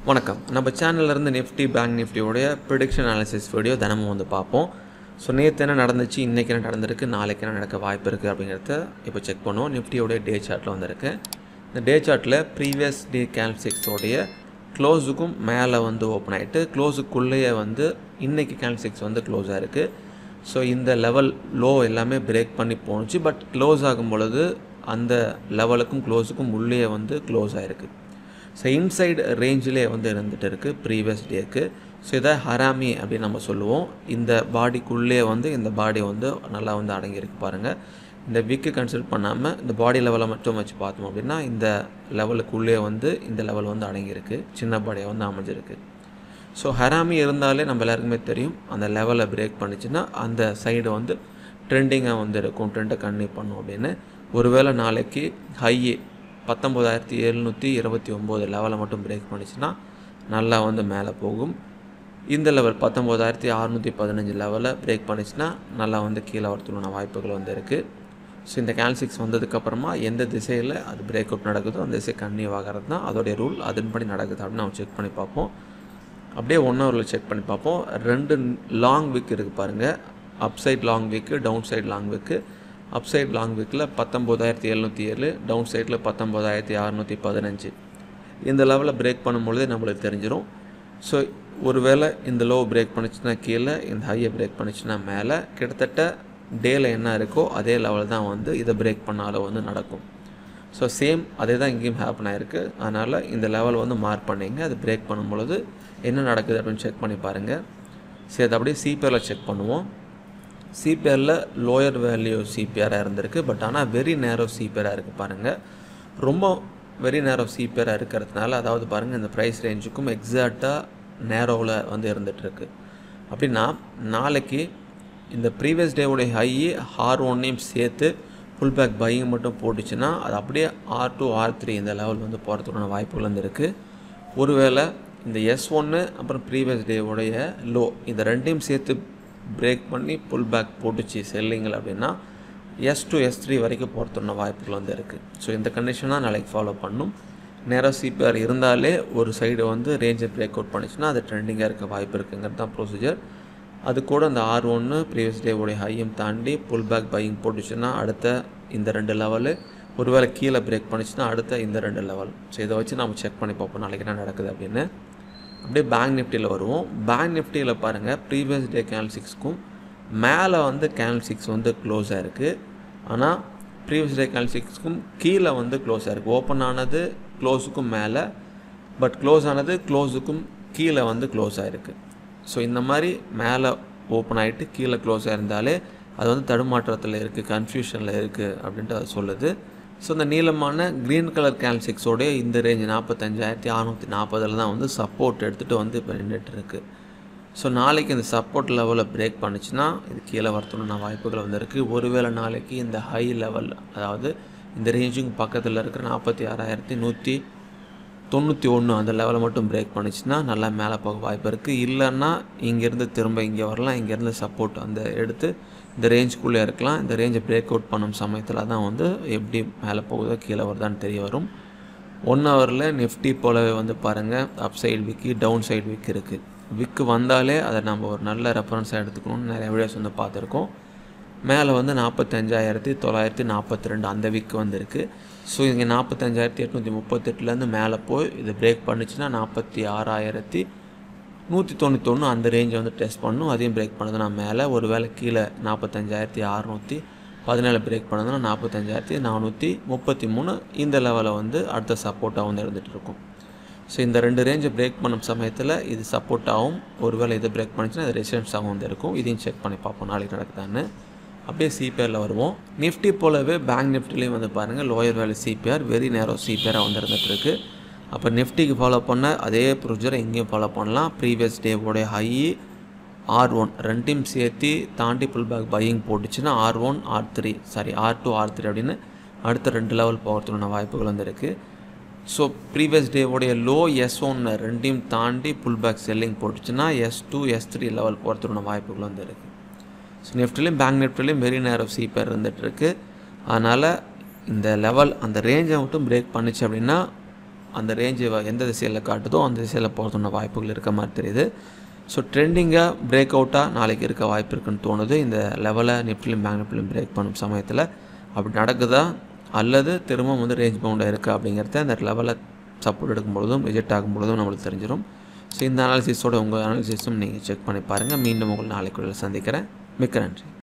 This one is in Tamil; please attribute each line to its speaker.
Speaker 1: வணக்கம் நம்ம சேனல்ல இருந்து நிஃப்டி பேங்க் நிஃப்டியோடைய ப்ரிடிக்ஷன் அனாலிசிஸ் வீடியோ தினமும் வந்து பார்ப்போம் ஸோ நேற்று என்ன நடந்துச்சு இன்றைக்கி என்ன நடந்திருக்கு நாளைக்கு என்ன நடக்க வாய்ப்பு இருக்குது அப்படிங்கிறத இப்போ செக் பண்ணுவோம் நிஃப்டியோடைய டே சார்ட்டில் வந்திருக்கு இந்த டே சார்ட்டில் ப்ரீவியஸ் டே கேல்சிக்ஸோடைய க்ளோஸுக்கும் மேலே வந்து ஓப்பன் ஆகிட்டு க்ளோஸுக்குள்ளேயே வந்து இன்றைக்கி கேல்சிக்ஸ் வந்து க்ளோஸ் ஆகிருக்கு ஸோ இந்த லெவல் லோ எல்லாமே பிரேக் பண்ணி போணுச்சு பட் க்ளோஸ் ஆகும் பொழுது அந்த லெவலுக்கும் க்ளோஸுக்கும் உள்ளே வந்து க்ளோஸ் ஆகிருக்கு ஸோ இன்சைடு ரேஞ்சிலே வந்து இருந்துகிட்டு இருக்குது ப்ரீவியஸ் டேக்கு ஸோ இதை ஹராமி அப்படின்னு நம்ம சொல்லுவோம் இந்த பாடிக்குள்ளே வந்து இந்த பாடி வந்து நல்லா வந்து அடங்கியிருக்கு பாருங்கள் இந்த விக்கு கன்சிடர் பண்ணாமல் இந்த பாடி லெவலை மட்டும் வச்சு பார்த்தோம் அப்படின்னா இந்த லெவலுக்குள்ளே வந்து இந்த லெவல் வந்து அடங்கியிருக்கு சின்ன பாடியை வந்து அமைஞ்சிருக்கு ஸோ ஹராமி இருந்தாலே நம்ம எல்லாருக்குமே தெரியும் அந்த லெவலை பிரேக் பண்ணிச்சுன்னா அந்த சைடு வந்து ட்ரெண்டிங்காக வந்து இருக்கும் ட்ரெண்டை கன்னியூ பண்ணும் அப்படின்னு ஒருவேளை நாளைக்கு ஹை பத்தொம்போதாயிரத்தி எழுநூற்றி இருபத்தி ஒம்பது லெவலை மட்டும் பிரேக் பண்ணிச்சுன்னா நல்லா வந்து மேலே போகும் இந்த லெவல் பத்தொம்போதாயிரத்தி அறநூற்றி பதினஞ்சு லெவலை பிரேக் பண்ணிச்சுன்னா நல்லா வந்து கீழே வரத்துக்கான வாய்ப்புகள் வந்து இருக்குது ஸோ இந்த கேல்சிக்ஸ் வந்ததுக்கப்புறமா எந்த திசையில் அது பிரேக் அவுட் நடக்குதோ அந்த திசை கன்னியூ ஆகிறது தான் அதோடைய ரூல் அதன்படி நடக்குது அப்படின்னு நம்ம செக் பண்ணி பார்ப்போம் அப்படியே ஒன் ஹவரில் செக் பண்ணி பார்ப்போம் ரெண்டு லாங் விக் இருக்குது பாருங்கள் upside long wick downside long wick upside long விக்கில் பத்தொம்போதாயிரத்தி எழுநூற்றி ஏழு டவுன் சைடில் பத்தொம்போதாயிரத்தி அறநூற்றி பதினஞ்சு இந்த லெவலில் பிரேக் பண்ணும்பொழுதே நம்மளுக்கு தெரிஞ்சிடும் ஸோ ஒருவேளை இந்த லோ பிரேக் பண்ணிச்சுன்னா கீழே இந்த ஹையை பிரேக் பண்ணிச்சுன்னா மேலே கிட்டத்தட்ட டேல என்ன இருக்கோ அதே லெவல் தான் வந்து இதை பிரேக் பண்ணாலும் வந்து நடக்கும் ஸோ சேம் அதே தான் இங்கேயும் ஹேப்பன் ஆகிருக்கு அதனால் இந்த லெவல் வந்து மார்க் பண்ணிங்க அது பிரேக் பண்ணும் பொழுது என்ன நடக்குது அப்படின்னு செக் பண்ணி பாருங்கள் சரி அது அப்படியே சிபிஆரில் செக் பண்ணுவோம் சிபிஆரில் லோயர் வேல்யூ சிபிஆராக இருந்திருக்கு பட் ஆனால் வெரி நேரோ சிபிஆராக இருக்குது பாருங்கள் ரொம்ப வெரி நேரோ சிபிஆராக இருக்கிறதுனால அதாவது பாருங்கள் இந்த ப்ரைஸ் ரேஞ்சுக்கும் எக்ஸாக்டாக நேரோவில் வந்து இருந்துகிட்ருக்கு அப்படின்னா நாளைக்கு இந்த ப்ரீவியஸ் டேவுடைய ஹை ஆர் ஒன்னையும் சேர்த்து ஃபுல் பேக் பையிங் மட்டும் போட்டுச்சுன்னா அது அப்படியே ஆர் டூ ஆர் த்ரீ இந்த லெவல் வந்து போகிறதுக்கான வாய்ப்புகள் வந்து இருக்குது ஒருவேளை இந்த எஸ் ஒன்று அப்புறம் ப்ரீவியஸ் டேவுடைய லோ இந்த ரெண்டையும் சேர்த்து பிரேக் பண்ணி புல் பேக் போட்டுச்சு செல்லிங்கள் அப்படின்னா எஸ் டூ எஸ் த்ரீ வரைக்கும் போகிறதுக்கான வாய்ப்புகள் வந்து இருக்குது ஸோ இந்த கண்டிஷன் தான் நாளைக்கு ஃபாலோ பண்ணும் நேராக சிபிஆர் இருந்தாலே ஒரு சைடு வந்து ரேஞ்சை பிரேக் அவுட் பண்ணிச்சுன்னா அது ட்ரெண்டிங்காக இருக்க வாய்ப்பு இருக்குங்கிறது தான் ப்ரொசீஜர் அது கூட அந்த ஆர் ஒன்று ப்ரீவியஸ் டேவுடைய ஹையும் தாண்டி புல் பேக் பையிங் போட்டுச்சுன்னா அடுத்த இந்த ரெண்டு லெவலு ஒருவேளை கீழே பிரேக் பண்ணிச்சுன்னா அடுத்த இந்த ரெண்டு லெவல் ஸோ இதை வச்சு நம்ம செக் பண்ணி பார்ப்போம் நாளைக்கு என்ன நடக்குது அப்படின்னு அப்படியே பேங்க் நிஃப்டியில் வருவோம் பேங்க் நிஃப்டியில் பாருங்கள் ப்ரீவியஸ் டே கேனல் சிக்ஸ்க்கும் மேலே வந்து கேனல் சிக்ஸ் வந்து க்ளோஸ் ஆகிருக்கு ஆனால் ப்ரீவியஸ் டே கேனல் சிக்ஸ்க்கும் கீழே வந்து க்ளோஸ் ஆகிருக்கு ஓப்பன் ஆனது க்ளோஸுக்கும் மேலே பட் க்ளோஸ் ஆனது க்ளோஸுக்கும் கீழே வந்து க்ளோஸ் ஆகிருக்கு ஸோ இந்த மாதிரி மேலே ஓப்பன் ஆகிட்டு கீழே க்ளோஸ் ஆயிருந்தாலே அது வந்து தடுமாற்றத்தில் இருக்குது கன்ஃபியூஷனில் இருக்குது அப்படின்ட்டு அது சொல்லுது ஸோ இந்த நீளமான க்ரீன் கலர் கேல்சிக்ஸோடைய இந்த ரேஞ்ச் நாற்பத்தஞ்சாயிரத்தி அறநூற்றி நாற்பதில் தான் வந்து சப்போர்ட் எடுத்துகிட்டு வந்து இப்போ நின்றுட்டு இருக்குது ஸோ நாளைக்கு இந்த சப்போர்ட் லெவலை பிரேக் பண்ணுச்சுன்னா இது கீழே வரத்துணுన్న வாய்ப்புகள் வந்து இருக்குது ஒருவேளை நாளைக்கு இந்த ஹை லெவல் அதாவது இந்த ரேஞ்சுக்கு பக்கத்தில் இருக்கிற நாற்பத்தி ஆறாயிரத்தி நூற்றி தொண்ணூற்றி ஒன்று அந்த லெவலை மட்டும் பிரேக் பண்ணிச்சுன்னா நல்லா மேலே போக வாய்ப்பு இருக்குது இல்லைன்னா இங்கேருந்து திரும்ப இங்கே வரலாம் இங்கேருந்து சப்போர்ட் அந்த எடுத்து இந்த ரேஞ்சுக்குள்ளே இருக்கலாம் இந்த ரேஞ்சை பிரேக் அவுட் பண்ணும் சமயத்தில் தான் வந்து எப்படி மேலே போகுதோ கீழே வருதான்னு தெரிய வரும் ஒன் ஹவரில் நிஃப்டி போலவே வந்து பாருங்கள் upside wick downside wick இருக்குது விக்கு வந்தாலே அதை நம்ம ஒரு நல்ல ரெஃபரன்ஸாக எடுத்துக்கணும்னு நிறைய வீடியோஸ் வந்து பார்த்துருக்கோம் மேலே வந்து நாற்பத்தஞ்சாயிரத்தி தொள்ளாயிரத்தி நாற்பத்தி ரெண்டு அந்த விக்கு வந்திருக்கு ஸோ இங்கே நாற்பத்தஞ்சாயிரத்தி எட்நூற்றி முப்பத்தெட்டுலேருந்து மேலே போய் இது பிரேக் பண்ணிச்சுன்னா நாற்பத்தி ஆறாயிரத்தி நூற்றி தொண்ணூத்தொன்று அந்த ரேஞ்சை வந்து டெஸ்ட் பண்ணும் அதையும் பிரேக் பண்ணுதுன்னா மேலே ஒரு வேளை கீழே நாற்பத்தஞ்சாயிரத்தி அறநூற்றி பதினேழு பிரேக் பண்ணதுன்னா நாற்பத்தஞ்சாயிரத்தி நானூற்றி முப்பத்தி மூணு இந்த லெவலில் வந்து அடுத்த சப்போர்ட்டாக வந்து இருந்துகிட்டு இருக்கும் ஸோ இந்த ரெண்டு ரேஞ்சை பிரேக் பண்ணும் சமயத்தில் இது சப்போர்ட்டாகவும் ஒருவேளை இதை பிரேக் பண்ணிச்சுன்னா இது ரெசிடென்ஸாகவும் வந்து இருக்கும் இதையும் செக் பண்ணி பார்ப்போம் நாளைக்கு நடக்குதான்னு அப்படியே சிபிஆரில் வருவோம் நிஃப்டி போலவே பேங்க் நிஃப்டிலையும் வந்து பாருங்கள் லோயர் வேல்யூ சிபிஆர் வெரி நேரோ சிபிஆராக வந்து இருந்துகிட்ருக்கு அப்போ நிஃப்டிக்கு ஃபாலோ பண்ண அதே ப்ரொசீஜரை இங்கேயும் ஃபாலோ பண்ணலாம் ப்ரீவியஸ் டேவோடைய ஹை ஆர் ஒன் ரெண்டையும் சேர்த்து தாண்டி புல் பேக் பையிங் போட்டுச்சுன்னா R one R three sorry R two R three அப்படின்னு அடுத்த ரெண்டு லெவல் போகிறதுக்கான வாய்ப்புகள் வந்து இருக்குது ஸோ ப்ரீவியஸ் டேவோடைய லோ எஸ் ஒன் ரெண்டையும் தாண்டி புல் பேக் செல்லிங் போட்டுச்சுன்னா S two S three level போகிறதுக்கான வாய்ப்புகள் வந்து இருக்குது ஸோ நிஃப்டிலையும் பேங்க் நிஃப்டிலையும் வெரி நேரோ சிபேர் இருந்துகிட்ருக்கு அதனால் இந்த லெவல் அந்த ரேஞ்சை மட்டும் பிரேக் பண்ணுச்சு அப்படின்னா அந்த ரேஞ்சு எந்த திசையில் காட்டுதோ அந்த திசையில் போகிறதுன வாய்ப்புகள் இருக்க மாதிரி தெரியுது ஸோ ட்ரெண்டிங்காக பிரேக் அவுட்டாக நாளைக்கு இருக்க வாய்ப்பு இருக்குன்னு தோணுது இந்த லெவலை நிஃப்டிலும் பேங்க் நிஃப்டிலும் பிரேக் பண்ணும் சமயத்தில் அப்படி நடக்குதா அல்லது திரும்ப வந்து ரேஞ்ச் பவுண்டாக இருக்குது அப்படிங்கிறத அந்த லெவலை சப்போர்ட் எடுக்கும் பொழுதும் ரிஜெக்ட் ஆகும் பொழுதும் நம்மளுக்கு தெரிஞ்சிடும் ஸோ இந்த அனாலிசிஸோட உங்கள் அனாலிசிஸும் நீங்கள் செக் பண்ணி பாருங்கள் மீண்டும் உங்கள் நாளைக்குள்ள சந்திக்கிறேன் மிக்க நன்றி